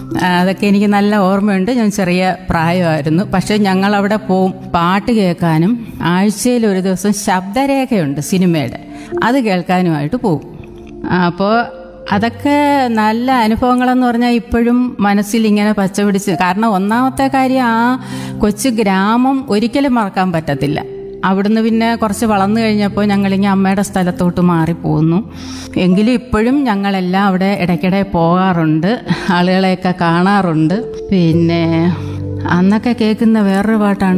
ആ, അതൊക്കെ എനിക്ക് നല്ല ഓർമ്മയുണ്ട് ഞാൻ ചെറിയ പ്രായമായിരുന്നു പക്ഷെ ഞങ്ങൾ അവിടെ പോവും പാട്ട് കേൾക്കാനും ആഴ്ചയിൽ ഒരു ദിവസം ശബ്ദരേഖയുണ്ട് സിനിമയുടെ അത് കേൾക്കാനുമായിട്ട് പോവും അപ്പോൾ അതൊക്കെ നല്ല അനുഭവങ്ങളെന്ന് പറഞ്ഞാൽ ഇപ്പോഴും മനസ്സിൽ ഇങ്ങനെ പച്ച പിടിച്ച് കാരണം ഒന്നാമത്തെ കാര്യം ആ കൊച്ചു ഗ്രാമം ഒരിക്കലും മറക്കാൻ പറ്റത്തില്ല അവിടുന്ന് പിന്നെ കുറച്ച് വളർന്നു കഴിഞ്ഞപ്പോൾ ഞങ്ങളിങ്ങി അമ്മയുടെ സ്ഥലത്തോട്ട് മാറിപ്പോകുന്നു എങ്കിലും ഇപ്പോഴും ഞങ്ങളെല്ലാം അവിടെ ഇടയ്ക്കിടെ പോകാറുണ്ട് ആളുകളെയൊക്കെ കാണാറുണ്ട് പിന്നെ അന്നൊക്കെ കേൾക്കുന്ന വേറൊരു പാട്ടാണ്